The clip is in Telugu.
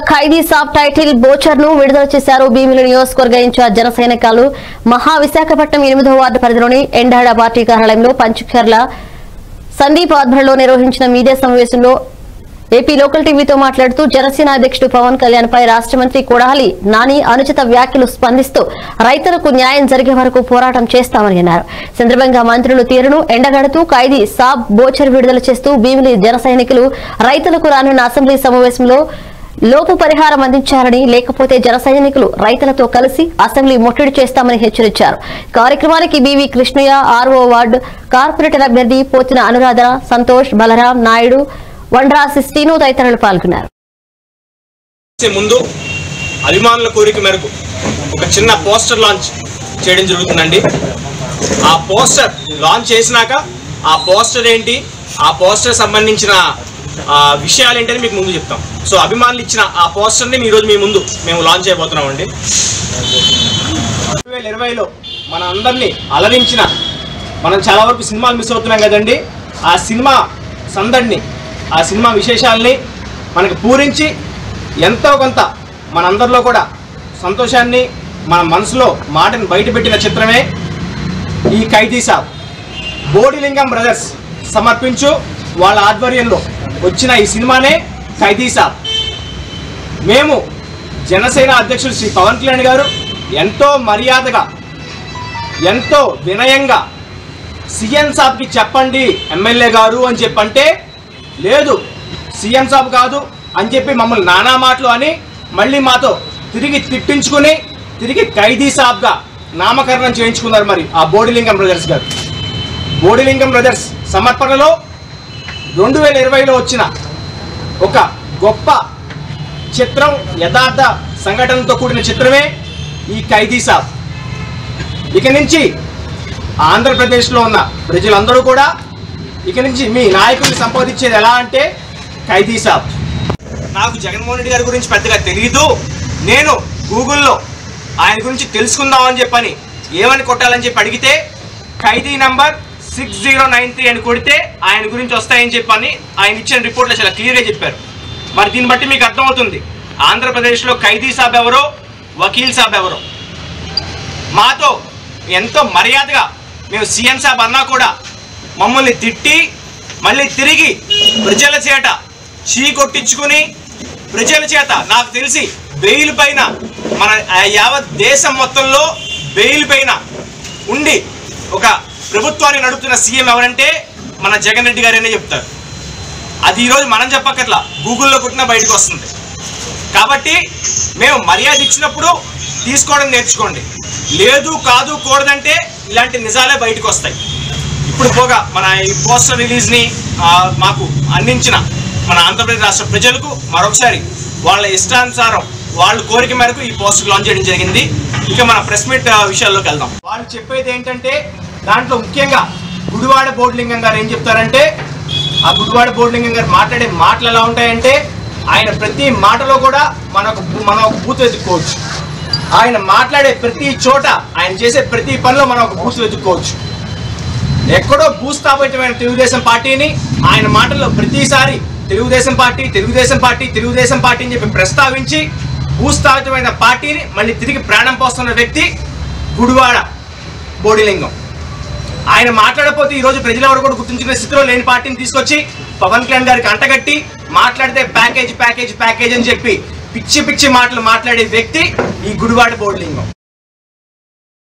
ఖైదీ సాబ్ టైటిల్ బోచర్ ను విడుదల చేశారు భీమిలి నియోజకవర్గ ఇన్ఛార్జ్ జన సైనికాలు మహా విశాఖపట్నం ఎనిమిదో వార్డు పరిధిలోని ఎండాడ పార్టీ కార్యాలయంలో పంచకర్ల సందీప్ ఆధ్వర్యంలో నిర్వహించిన మీడియా సమావేశంలో ఏపీ లోకల్ టీవీతో మాట్లాడుతూ జనసేన అధ్యక్షుడు పవన్ కళ్యాణ్ పై రాష్ట్ర మంత్రి కొడాలి నాని అనుచిత వ్యాఖ్యలు స్పందిస్తూ రైతులకు న్యాయం జరిగే వరకు పోరాటం చేస్తామని అన్నారు సందర్భంగా మంత్రులు తీరును ఎండగడుతూ ఖైదీ సాబ్ బోచర్ విడుదల చేస్తూ భీమిలి జన సైనికులు రైతులకు రానున్న అసెంబ్లీ సమావేశంలో లోపు పరిహారం అందించాలని లేకపోతే జన సైనికులు రైతులతో కలిసి అసెంబ్లీ ముట్టడి చేస్తామని హెచ్చరించారు కార్యక్రమానికి BV Krishnaiah RO ward corporator అభ్యర్థి పోతిన అనురాధ సంతోష్ బలరాం నాయుడు వండ్రాసి శ్రీను తదితరులు పాల్గొన్నారు చేసే ముందు అభిమానుల కోరిక మేరకు ఒక చిన్న పోస్టర్ లాంచ్ చేయడం జరుగుతుందండి ఆ పోస్టర్ లాంచ్ చేసినాక ఆ పోస్టర్ ఏంటి ఆ పోస్టర్ సంబంధించిన ఆ, విషయాలు ఏంటని మీకు ముందు చెప్తాం సో అభిమానులు ఇచ్చిన ఆ పోస్టర్ని ఈ రోజు మీ ముందు మేము లాంచ్ చేయబోతున్నామండి రెండు వేల ఇరవైలో మన అందరినీ అలరించిన మనం చాలా వరకు సినిమాలు మిస్ అవుతున్నాం కదండి ఆ సినిమా సందడిని ఆ సినిమా విశేషాలని మనకు పూరించి ఎంతో కొంత మనందరిలో కూడా సంతోషాన్ని మన మనసులో మాటను బయటపెట్టిన చిత్రమే ఈ ఖైదీ సాబ్ బోడిలింగం బ్రదర్స్ సమర్పించు వాళ్ళ ఆధ్వర్యంలో వచ్చిన ఈ సినిమానే ఖైదీ సాబ్ మేము జనసేన అధ్యక్షుడు శ్రీ పవన్ కళ్యాణ్ గారు ఎంతో మర్యాదగా ఎంతో వినయంగా సీఎం సాబ్కి చెప్పండి ఎమ్మెల్యే గారు అని చెప్పంటే లేదు సీఎం సాబ్ కాదు అని చెప్పి మమ్మల్ని నానా మాటలు అని మళ్ళీ మాతో తిరిగి తిట్టించుకుని తిరిగి ఖైదీ సాబ్గా నామకరణం చేయించుకున్నారు మరి ఆ బోడిలింగం బ్రదర్స్ గారు బోడిలింగం బ్రదర్స్ సమర్పణలో రెండు వేల ఇరవైలో వచ్చిన ఒక గొప్ప చిత్రం యథార్థ సంఘటనతో కూడిన చిత్రమే ఈ ఖైదీ సాబ్ ఇక నుంచి ఆంధ్రప్రదేశ్లో ఉన్న ప్రజలందరూ కూడా ఇక నుంచి మీ నాయకుల్ని సంపాదించేది ఎలా అంటే ఖైదీ సాబ్ నాకు జగన్మోహన్ రెడ్డి గారి గురించి పెద్దగా తెలియదు నేను గూగుల్లో ఆయన గురించి తెలుసుకుందామని చెప్పని ఏమని కొట్టాలని చెప్పి అడిగితే ఖైదీ number six zero nine three అని కొడితే ఆయన గురించి వస్తాయని చెప్పని ఆయన ఇచ్చిన రిపోర్ట్లో చాలా క్లియర్గా చెప్పారు మరి దీన్ని బట్టి మీకు అర్థమవుతుంది ఆంధ్రప్రదేశ్లో ఖైదీ సాబ్ ఎవరో వకీల్ సాబ్ ఎవరో మాతో ఎంతో మర్యాదగా మేము సీఎం సాబ్ అన్నా కూడా మమ్మల్ని తిట్టి మళ్ళీ తిరిగి ప్రజల చేత చీ కొట్టించుకుని ప్రజల చేత నాకు తెలిసి బెయిల్ పైన మన ఆ యావత్ దేశం మొత్తంలో బెయిల్ పైన ఉండి ఒక ప్రభుత్వాన్ని నడుపుతున్న సీఎం ఎవరంటే మన జగన్ రెడ్డి గారనే చెప్తారు అది ఈరోజు మనం చెప్పక్కర్లా గూగుల్లో కొట్టినా బయటకు వస్తుంది కాబట్టి మేము మర్యాద ఇచ్చినప్పుడు తీసుకోవడం నేర్చుకోండి లేదు కాదు కూడదంటే ఇలాంటి నిజాలే బయటకు వస్తాయి ఇప్పుడు పోగా మన ఈ పోస్టర్ రిలీజ్ని ఆ, మాకు అందించిన మన ఆంధ్రప్రదేశ్ రాష్ట్ర ప్రజలకు మరొకసారి వాళ్ళ ఇష్టానుసారం వాళ్ళ కోరిక మేరకు ఈ పోస్టర్ లాంచ్ చేయడం జరిగింది ఇక మన ప్రెస్ మీట్ ఆ, విషయాల్లోకి వెళ్దాం వాళ్ళు చెప్పేది ఏంటంటే దాంట్లో ముఖ్యంగా గుడివాడ బోర్డులింగం గారు ఏం చెప్తారంటే ఆ గుడివాడ బోర్డులింగం గారు మాట్లాడే మాటలు ఎలా ఉంటాయంటే ఆయన ప్రతి మాటలో కూడా మనకు మనం ఒక బూత్ వెతుక్కోవచ్చు ఆయన మాట్లాడే ప్రతి చోట ఆయన చేసే ప్రతి పనిలో మనం ఒక బూత్ వెతుక్కోవచ్చు ఎక్కడో భూస్థాపితమైన తెలుగుదేశం పార్టీని ఆయన మాటల్లో ప్రతిసారి Telugu Desam party Telugu Desam party Telugu Desam party అని చెప్పి ప్రస్తావించి భూస్థాపితమైన పార్టీని మళ్ళీ తిరిగి ప్రాణం పోస్తున్న వ్యక్తి గుడివాడ బోడిలింగం ఆయన మాట్లాడకపోతే ఈ రోజు ప్రజలెవరు కూడా గుర్తించిన స్థితిలో లేని పార్టీని తీసుకొచ్చి పవన్ కళ్యాణ్ గారికి అంటగట్టి మాట్లాడితే ప్యాకేజ్ ప్యాకేజ్ ప్యాకేజ్ అని చెప్పి పిచ్చి పిచ్చి మాటలు మాట్లాడే వ్యక్తి ఈ గుడివాడ బోర్డులింగం